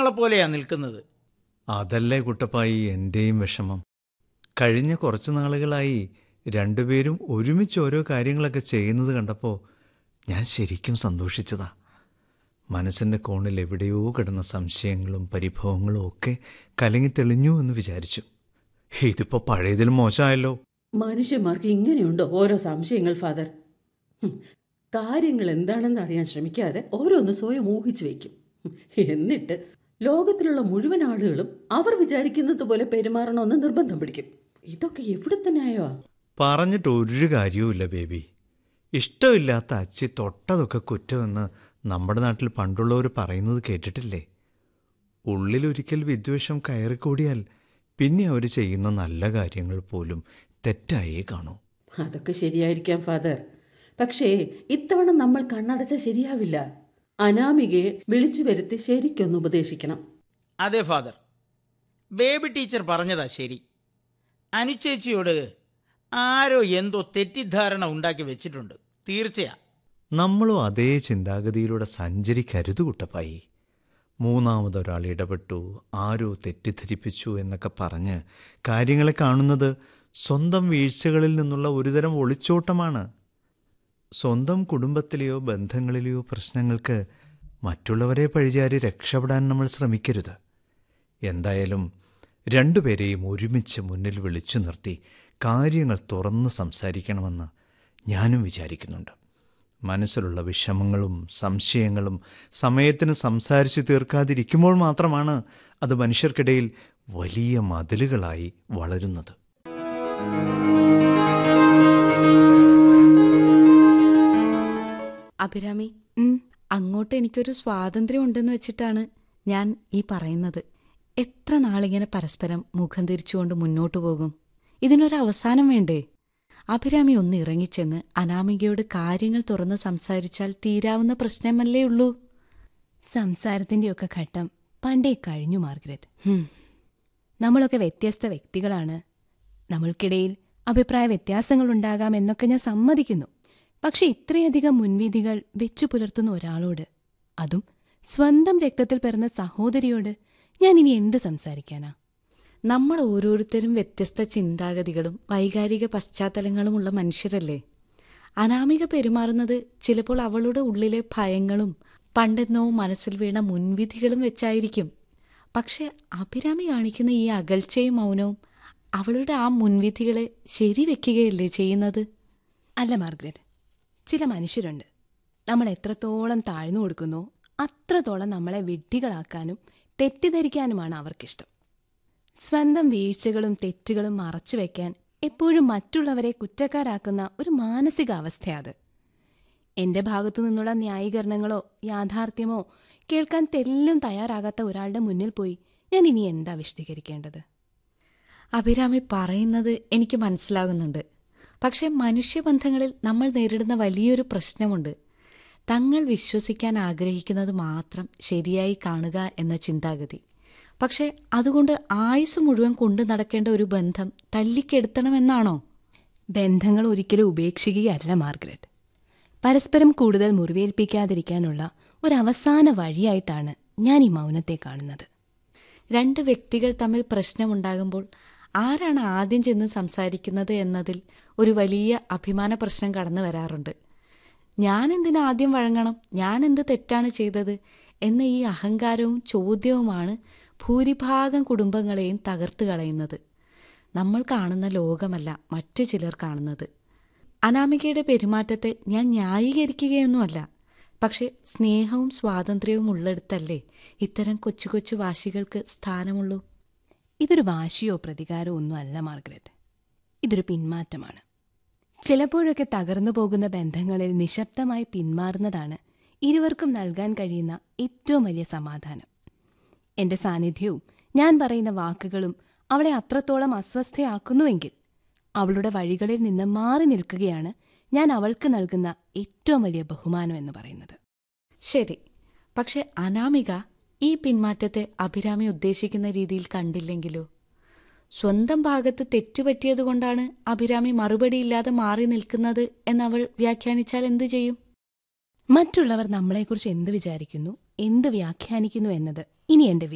ആളെ പോലെയാ നിൽക്കുന്നത് അതല്ലേ കുട്ടപ്പായി എൻ്റെയും വിഷമം കഴിഞ്ഞ കുറച്ചു നാളുകളായി രണ്ടുപേരും ഒരുമിച്ച് ഓരോ കാര്യങ്ങളൊക്കെ ചെയ്യുന്നത് കണ്ടപ്പോൾ ഞാൻ ശരിക്കും സന്തോഷിച്ചതാ മനസ്സിൻ്റെ കോണിൽ എവിടെയോ കിടന്ന സംശയങ്ങളും പരിഭവങ്ങളും ഒക്കെ കലങ്ങി തെളിഞ്ഞു എന്ന് വിചാരിച്ചു ഇതിപ്പോൾ പഴയതിലും മോശമായല്ലോ മനുഷ്യന്മാർക്ക് ഇങ്ങനെയുണ്ടോ ഓരോ സംശയങ്ങൾ ഫാദർ ഹും, കാര്യങ്ങൾ എന്താണെന്ന് അറിയാൻ ശ്രമിക്കാതെ ഓരോന്ന് സ്വയം ഊഹിച്ചു വയ്ക്കും ഹും, എന്നിട്ട് ലോകത്തിലുള്ള മുഴുവൻ ആളുകളും അവർ വിചാരിക്കുന്നത് പോലെ പെരുമാറണമെന്ന് നിർബന്ധം പിടിക്കും ഇതൊക്കെ എവിടുത്തെ ന്യായമാ പറഞ്ഞിട്ട് ഒരു കാര്യവുമില്ല ബേബി ഇഷ്ടമില്ലാത്ത അച്ചി തൊട്ടതൊക്കെ കുറ്റമെന്ന് നമ്മുടെ നാട്ടിൽ പണ്ടുള്ളവർ പറയുന്നത് കേട്ടിട്ടില്ലേ ഉള്ളിലൊരിക്കൽ വിദ്വേഷം കയറിക്കൂടിയാൽ പിന്നെ അവർ ചെയ്യുന്ന നല്ല കാര്യങ്ങൾ പോലും തെറ്റായേ കാണൂ അതൊക്കെ ശരിയായിരിക്കാം ഫാദർ പക്ഷേ ഇത്തവണ നമ്മൾ കണ്ണടച്ച ശരിയാവില്ല അനാമികയെ വിളിച്ചു വരുത്തി ശരിക്കൊന്ന് ഉപദേശിക്കണം അതെ ഫാദർ ബേബി ടീച്ചർ പറഞ്ഞതാ ശരി അനുചേച്ചിയോട് ആരോ എന്തോ തെറ്റിദ്ധാരണ ഉണ്ടാക്കി വെച്ചിട്ടുണ്ട് തീർച്ചയാ നമ്മളും അതേ ചിന്താഗതിയിലൂടെ സഞ്ചരിക്കരുത് കുട്ടപ്പായി മൂന്നാമതൊരാൾ ഇടപെട്ടു ആരോ തെറ്റിദ്ധരിപ്പിച്ചു എന്നൊക്കെ പറഞ്ഞ് കാര്യങ്ങളെ കാണുന്നത് സ്വന്തം വീഴ്ചകളിൽ നിന്നുള്ള ഒരുതരം ഒളിച്ചോട്ടമാണ് സ്വന്തം കുടുംബത്തിലെയോ ബന്ധങ്ങളിലെയോ പ്രശ്നങ്ങൾക്ക് മറ്റുള്ളവരെ പഴിചാരി രക്ഷപ്പെടാൻ നമ്മൾ ശ്രമിക്കരുത് എന്തായാലും രണ്ടുപേരെയും ഒരുമിച്ച് മുന്നിൽ വിളിച്ചു നിർത്തി കാര്യങ്ങൾ തുറന്ന് സംസാരിക്കണമെന്ന് ഞാനും വിചാരിക്കുന്നുണ്ട് മനസ്സിലുള്ള വിഷമങ്ങളും സംശയങ്ങളും സമയത്തിന് സംസാരിച്ച് തീർക്കാതിരിക്കുമ്പോൾ മാത്രമാണ് അത് മനുഷ്യർക്കിടയിൽ വലിയ മതിലുകളായി വളരുന്നത് അഭിരാമി അങ്ങോട്ട് എനിക്കൊരു സ്വാതന്ത്ര്യം ഉണ്ടെന്ന് വെച്ചിട്ടാണ് ഞാൻ ഈ പറയുന്നത് എത്ര നാളിങ്ങനെ പരസ്പരം മുഖം തിരിച്ചുകൊണ്ട് മുന്നോട്ടു പോകും ഇതിനൊരു അവസാനം വേണ്ടേ അഭിരാമി ഒന്ന് ഇറങ്ങിച്ചെന്ന് അനാമികയോട് കാര്യങ്ങൾ തുറന്ന് സംസാരിച്ചാൽ തീരാവുന്ന പ്രശ്നമല്ലേ ഉള്ളൂ സംസാരത്തിന്റെയൊക്കെ ഘട്ടം പണ്ടേ കഴിഞ്ഞു മാർഗരറ്റ് ഹും, നമ്മളൊക്കെ വ്യത്യസ്ത വ്യക്തികളാണ് നമ്മൾക്കിടയിൽ അഭിപ്രായ വ്യത്യാസങ്ങൾ ഉണ്ടാകാം എന്നൊക്കെ ഞാൻ സമ്മതിക്കുന്നു പക്ഷെ ഇത്രയധികം മുൻവിധികൾ വെച്ചു പുലർത്തുന്ന ഒരാളോട് അതും സ്വന്തം രക്തത്തിൽ പിറന്ന സഹോദരിയോട് ഞാൻ ഇനി എന്ത് സംസാരിക്കാനാ നമ്മൾ ഓരോരുത്തരും വ്യത്യസ്ത ചിന്താഗതികളും വൈകാരിക പശ്ചാത്തലങ്ങളുമുള്ള മനുഷ്യരല്ലേ അനാമിക പെരുമാറുന്നത് ചിലപ്പോൾ അവളുടെ ഉള്ളിലെ ഭയങ്ങളും പണ്ടെന്നോ മനസ്സിൽ വീണ മുൻവിധികളും വെച്ചായിരിക്കും പക്ഷെ അഭിരാമി കാണിക്കുന്ന ഈ അകൽച്ചയും മൗനവും അവളുടെ ആ മുൻവിധികളെ ശരിവെക്കുകയല്ലേ ചെയ്യുന്നത് അല്ല മാർഗരറ്റ് ചില മനുഷ്യരുണ്ട് നമ്മൾ എത്രത്തോളം താഴ്ന്നു കൊടുക്കുന്നോ അത്രത്തോളം നമ്മളെ വിഡ്ഢികളാക്കാനും തെറ്റിദ്ധരിക്കാനുമാണ് അവർക്കിഷ്ടം സ്വന്തം വീഴ്ചകളും തെറ്റുകളും മറച്ചു വെക്കാൻ എപ്പോഴും മറ്റുള്ളവരെ കുറ്റക്കാരാക്കുന്ന ഒരു മാനസികാവസ്ഥയത് എൻ്റെ ഭാഗത്തു നിന്നുള്ള ന്യായീകരണങ്ങളോ യാഥാർത്ഥ്യമോ കേൾക്കാൻ തെല്ലും തയ്യാറാകാത്ത ഒരാളുടെ മുന്നിൽ പോയി ഞാൻ ഇനി എന്താ വിശദീകരിക്കേണ്ടത് അഭിരാമി പറയുന്നത് എനിക്ക് മനസ്സിലാകുന്നുണ്ട് പക്ഷേ മനുഷ്യബന്ധങ്ങളിൽ നമ്മൾ നേരിടുന്ന വലിയൊരു പ്രശ്നമുണ്ട് തങ്ങൾ വിശ്വസിക്കാൻ ആഗ്രഹിക്കുന്നത് മാത്രം ശരിയായി കാണുക എന്ന ചിന്താഗതി പക്ഷേ അതുകൊണ്ട് ആയുസ് മുഴുവൻ കൊണ്ടു നടക്കേണ്ട ഒരു ബന്ധം തല്ലിക്കെടുത്തണമെന്നാണോ ബന്ധങ്ങൾ ഒരിക്കലും ഉപേക്ഷിക്കുകയല്ല മാർഗരറ്റ് പരസ്പരം കൂടുതൽ മുറിവേൽപ്പിക്കാതിരിക്കാനുള്ള ഒരു അവസാന വഴിയായിട്ടാണ് ഞാൻ ഈ മൗനത്തെ കാണുന്നത് രണ്ട് വ്യക്തികൾ തമ്മിൽ പ്രശ്നമുണ്ടാകുമ്പോൾ ആരാണ് ആദ്യം ചെന്ന് സംസാരിക്കുന്നത് എന്നതിൽ ഒരു വലിയ അഭിമാന പ്രശ്നം കടന്നു വരാറുണ്ട് ഞാൻ എന്തിനാ ആദ്യം വഴങ്ങണം ഞാൻ എന്ത് തെറ്റാണ് ചെയ്തത് എന്ന ഈ അഹങ്കാരവും ചോദ്യവുമാണ് ഭൂരിഭാഗം കുടുംബങ്ങളെയും തകർത്ത് കളയുന്നത് നമ്മൾ കാണുന്ന ലോകമല്ല മറ്റു ചിലർ കാണുന്നത് അനാമികയുടെ പെരുമാറ്റത്തെ ഞാൻ ന്യായീകരിക്കുകയൊന്നുമല്ല പക്ഷെ സ്നേഹവും സ്വാതന്ത്ര്യവും ഉള്ളിടത്തല്ലേ ഇത്തരം കൊച്ചു കൊച്ചു വാശികൾക്ക് സ്ഥാനമുള്ളൂ ഇതൊരു വാശിയോ പ്രതികാരമോ ഒന്നും അല്ല മാർഗരറ്റ് ഇതൊരു പിന്മാറ്റമാണ് ചിലപ്പോഴൊക്കെ തകർന്നു പോകുന്ന ബന്ധങ്ങളിൽ നിശബ്ദമായി പിന്മാറുന്നതാണ് ഇരുവർക്കും നൽകാൻ കഴിയുന്ന ഏറ്റവും വലിയ സമാധാനം എന്റെ സാന്നിധ്യവും ഞാൻ പറയുന്ന വാക്കുകളും അവളെ അത്രത്തോളം അസ്വസ്ഥയാക്കുന്നുവെങ്കിൽ അവളുടെ വഴികളിൽ നിന്ന് മാറി നിൽക്കുകയാണ് ഞാൻ അവൾക്ക് നൽകുന്ന ഏറ്റവും വലിയ ബഹുമാനം എന്ന് പറയുന്നത് ശരി പക്ഷെ അനാമിക ഈ പിന്മാറ്റത്തെ അഭിരാമി ഉദ്ദേശിക്കുന്ന രീതിയിൽ കണ്ടില്ലെങ്കിലോ സ്വന്തം ഭാഗത്ത് തെറ്റുപറ്റിയതുകൊണ്ടാണ് അഭിരാമി മറുപടിയില്ലാതെ മാറി നിൽക്കുന്നത് എന്നവൾ വ്യാഖ്യാനിച്ചാൽ എന്തു ചെയ്യും മറ്റുള്ളവർ നമ്മളെക്കുറിച്ച് എന്ത് വിചാരിക്കുന്നു എന്ത് വ്യാഖ്യാനിക്കുന്നു എന്നത് ഇനി എന്റെ